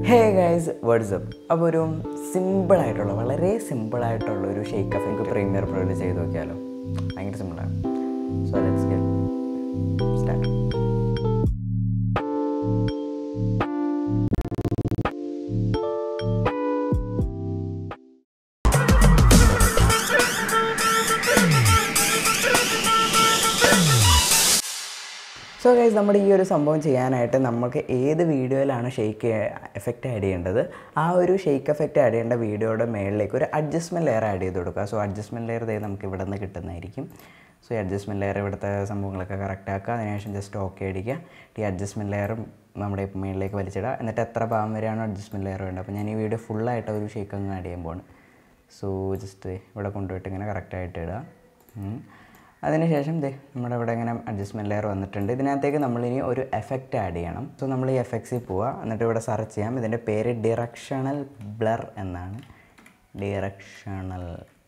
Hey guys WhatsApp അപ്പോൾ ഒരു സിമ്പിളായിട്ടുള്ള വളരെ സിമ്പിളായിട്ടുള്ള ഒരു ഷേക്ക് ഓഫ് എനിക്ക് പ്രീമിയർ പ്രോയിൽ ചെയ്ത് നോക്കിയാലോ ഭയങ്കര സിമ്പിളാണ് so let's get start so guys നമ്മുടെ ഈ ഒരു സംഭവം ചെയ്യാനായിട്ട് നമുക്ക് ഏത് വീഡിയോയിലാണ് ഷെയ്ക്ക് എഫക്റ്റ് ആഡ് ചെയ്യേണ്ടത് ആ ഒരു ഷെയ്ക്ക് എഫക്റ്റ് ആഡ് ചെയ്യേണ്ട വീഡിയോയുടെ മേളിലേക്ക് ഒരു അഡ്ജസ്റ്റ്മെൻറ്റ് ലെയർ ആഡ് ചെയ്ത് കൊടുക്കുക സോ അഡ്ജസ്റ്റ്മെൻറ്റ് ലെയർ ദേ നമുക്ക് ഇവിടെ നിന്ന് കിട്ടുന്നതായിരിക്കും സോ ഈ അഡ്ജസ്റ്റ്മെൻറ്റ് ലെയർ ഇവിടുത്തെ സംഭവങ്ങളൊക്കെ കറക്റ്റ് ആക്കുക അതിനുശേഷം ജസ്റ്റ് ഓക്കെ അടിക്കുക ഈ അഡ്ജസ്റ്റ്മെൻറ്റ് ലെയറും നമ്മുടെ മേളിലേക്ക് വലിച്ചിടുക എന്നിട്ട് എത്ര ഭാഗം വരെയാണോ അഡ്ജസ്റ്റ്മെൻറ്റ് ലെയർ വേണ്ടത് അപ്പോൾ ഞാൻ ഈ വീഡിയോ ഫുള്ളായിട്ട് ഒരു ഷേക്ക് അങ്ങ് ആഡ് ചെയ്യാൻ പോവാണ് സോ ജസ്റ്റ് ഇവിടെ കൊണ്ടുപോയിട്ട് ഇങ്ങനെ കറക്റ്റായിട്ട് ഇടുക ഉം. അതിനുശേഷം ദേ നമ്മുടെ ഇവിടെ ഇങ്ങനെ അഡ്ജസ്റ്റ്മെൻറ്റ് ലെയർ വന്നിട്ടുണ്ട് ഇതിനകത്തേക്ക് നമ്മളിനി ഒരു എഫക്റ്റ് ആഡ് ചെയ്യണം സോ നമ്മൾ ഈ എഫക്ട്സിൽ പോവുക എന്നിട്ട് ഇവിടെ സെർച്ച് ചെയ്യാം ഇതിൻ്റെ പേര് ഡിറക്ഷണൽ ബ്ലർ എന്നാണ് ഡിറക്ഷണൽ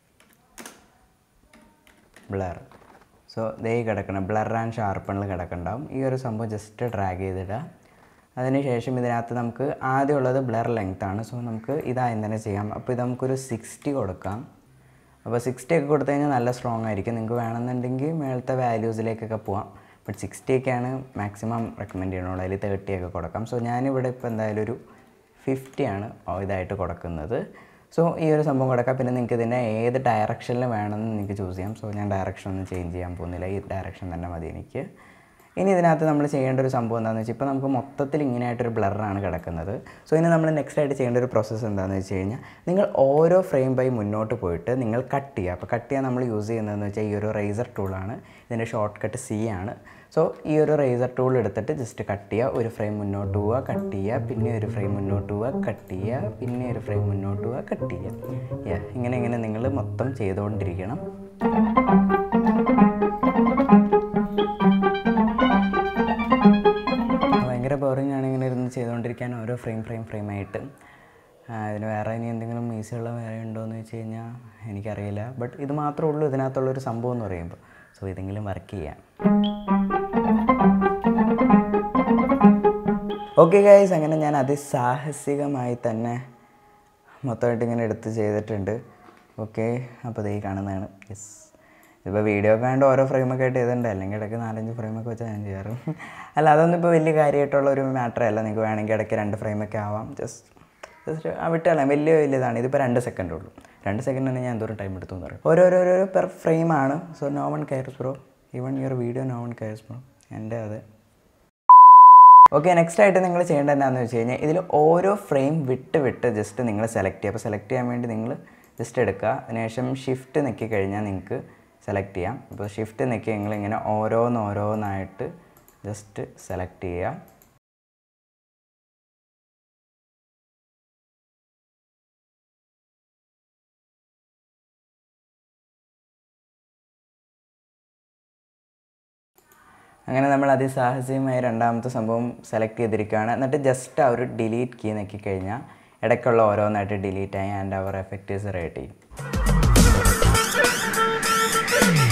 ബ്ലർ സോ ദേ കിടക്കണം ബ്ലർ ആൻഡ് ഷാർപ്പണിൽ കിടക്കണ്ടാവും ഈ ഒരു സംഭവം ജസ്റ്റ് ഡ്രാഗ് ചെയ്തിടുക അതിനുശേഷം ഇതിനകത്ത് നമുക്ക് ആദ്യമുള്ളത് ബ്ലർ ലെങ്ത് ആണ് സോ നമുക്ക് ഇതായും തന്നെ ചെയ്യാം അപ്പോൾ ഇത് നമുക്കൊരു സിക്സ്റ്റി കൊടുക്കാം അപ്പോൾ സിക്സ്റ്റി ഒക്കെ കൊടുത്തു കഴിഞ്ഞാൽ നല്ല സ്ട്രോങ് ആയിരിക്കും നിങ്ങൾക്ക് വേണമെന്നുണ്ടെങ്കിൽ മേളത്തെ വാല്യൂസിലേക്കൊക്കെ പോവാം ബട്ട് സിക്സ്റ്റി ഒക്കെയാണ് മാക്സിമം റെക്കമെൻഡ് ചെയ്യണുള്ളൂ അതിൽ തേർട്ടി ഒക്കെ കൊടുക്കാം സോ ഞാനിവിടെ ഇപ്പോൾ എന്തായാലും ഒരു ഫിഫ്റ്റി ആണ് ഇതായിട്ട് കൊടുക്കുന്നത് സോ ഈ ഒരു സംഭവം കൊടുക്കാം പിന്നെ നിങ്ങൾക്ക് ഇതിനെ ഏത് ഡയറക്ഷനിൽ വേണമെന്ന് നിങ്ങൾക്ക് ചൂസ് ചെയ്യാം സോ ഞാൻ ഡയറക്ഷൻ ഒന്നും ചേഞ്ച് ചെയ്യാൻ പോകുന്നില്ല ഈ ഡയറക്ഷൻ തന്നെ മതി എനിക്ക് ഇനി ഇതിനകത്ത് നമ്മൾ ചെയ്യേണ്ട ഒരു സംഭവം എന്താണെന്ന് വെച്ചാൽ ഇപ്പോൾ നമുക്ക് മൊത്തത്തിൽ ഇങ്ങനെയായിട്ടൊരു ബ്ലറാണ് കിടക്കുന്നത് സോ ഇനി നമ്മൾ നെക്സ്റ്റ് ആയിട്ട് ചെയ്യേണ്ട ഒരു പ്രോസസ്സ് എന്താണെന്ന് വെച്ച് കഴിഞ്ഞാൽ നിങ്ങൾ ഓരോ ഫ്രെയിം ബൈ മുന്നോട്ട് പോയിട്ട് നിങ്ങൾ കട്ട് ചെയ്യുക അപ്പോൾ കട്ട് ചെയ്യാൻ നമ്മൾ യൂസ് ചെയ്യുന്നതെന്ന് വെച്ചാൽ ഈ ഒരു റേസർ ടൂളാണ് ഇതിൻ്റെ ഷോർട്ട് കട്ട് സി ആണ് സോ ഈ ഒരു റേസർ ടൂൾ എടുത്തിട്ട് ജസ്റ്റ് കട്ട് ചെയ്യുക ഒരു ഫ്രെയിം മുന്നോട്ട് പോവുക കട്ട് ചെയ്യുക പിന്നെ ഒരു ഫ്രെയിം മുന്നോട്ട് പോവുക കട്ട് ചെയ്യുക പിന്നെ ഒരു ഫ്രെയിം മുന്നോട്ട് പോവുക കട്ട് ചെയ്യുക Yeah, ഇങ്ങനെ ഇങ്ങനെ നിങ്ങൾ മൊത്തം ചെയ്തുകൊണ്ടിരിക്കണം ഭയങ്കര ബോറിംഗ് ആണ് ഇങ്ങനെ ഇരുന്ന് ചെയ്തുകൊണ്ടിരിക്കാൻ ഓരോ ഫ്രെയിം ഫ്രെയിം ഫ്രെയിം ആയിട്ട് ആ, ഇതിന് വേറെ ഇനി എന്തെങ്കിലും ഈസിയുള്ള വേറെ ഉണ്ടോ എന്ന് വെച്ച് കഴിഞ്ഞാൽ എനിക്കറിയില്ല ബട്ട് ഇത് മാത്രമേ ഉള്ളൂ ഇതിനകത്തുള്ളൊരു സംഭവം എന്ന് പറയുമ്പോൾ സോ ഇതെങ്കിലും വർക്ക് ചെയ്യാം ഓക്കെ ഗൈസ് അങ്ങനെ ഞാൻ അതിസാഹസികമായി തന്നെ മൊത്തമായിട്ട് ഇങ്ങനെ എടുത്ത് ചെയ്തിട്ടുണ്ട് ഓക്കെ അപ്പോൾ ഇതേ കാണുന്നതാണ് യെസ് ഇപ്പോൾ വീഡിയോ കണ്ട് ഓരോ ഫ്രെയിമൊക്കെ ആയിട്ട് ചെയ്തിട്ടുണ്ട് അല്ലെങ്കിൽ ഇടയ്ക്ക് നാലഞ്ച് ഫ്രെയിമൊക്കെ വെച്ചാൽ ഞാൻ ചെയ്യാറ് അല്ല അതൊന്നും ഇപ്പോൾ വലിയ കാര്യമായിട്ടുള്ള ഒരു മാറ്റർ അല്ല നിങ്ങൾക്ക് വേണമെങ്കിൽ ഇടയ്ക്ക് രണ്ട് ഫ്രെയിമൊക്കെ ആവാം ജസ്റ്റ് ജസ്റ്റ് ആ വിട്ടല്ല വലിയ വലിയതാണ് ഇതിപ്പോൾ രണ്ട് സെക്കൻഡേ ഉള്ളൂ രണ്ട് സെക്കൻഡ് തന്നെ ഞാൻ എന്തോരം ടൈം എടുത്തു എന്ന് പറയും ഓരോരോരോ പെർ ഫ്രെയിമാണ് so no one cares bro even your video no one cares bro എൻ്റെ അതെ ഓക്കെ നെക്സ്റ്റ് ആയിട്ട് നിങ്ങൾ ചെയ്യേണ്ടത് എന്താണെന്ന് വെച്ച് കഴിഞ്ഞാൽ ഇതിൽ ഓരോ ഫ്രെയിം വിട്ട് വിട്ട് ജസ്റ്റ് നിങ്ങൾ സെലക്ട് ചെയ്യുക അപ്പോൾ സെലക്ട് ചെയ്യാൻ വേണ്ടി നിങ്ങൾ ജസ്റ്റ് എടുക്കുക അതിനുശേഷം ഷിഫ്റ്റ് നിൽക്കി കഴിഞ്ഞാൽ നിങ്ങൾക്ക് സെലക്ട് ചെയ്യാം അപ്പോൾ ഷിഫ്റ്റ് നിൽക്കി നിങ്ങൾ ഇങ്ങനെ ഓരോന്ന് ഓരോന്നായിട്ട് ജസ്റ്റ് സെലക്ട് ചെയ്യുക അങ്ങനെ നമ്മൾ അതിസാഹസികമായ രണ്ടാമത്തെ സംഭവം സെലക്ട് ചെയ്തിരിക്കുകയാണ് എന്നിട്ട് ജസ്റ്റ് ആ ഒരു ഡിലീറ്റ് കീ നോക്കി കഴിഞ്ഞാൽ ഇടയ്ക്കുള്ള ഓരോന്നായിട്ട് ഡിലീറ്റ് ആയി ആൻഡ് അവർ എഫക്റ്റീവ്സ് റേറ്റ് ചെയ്യും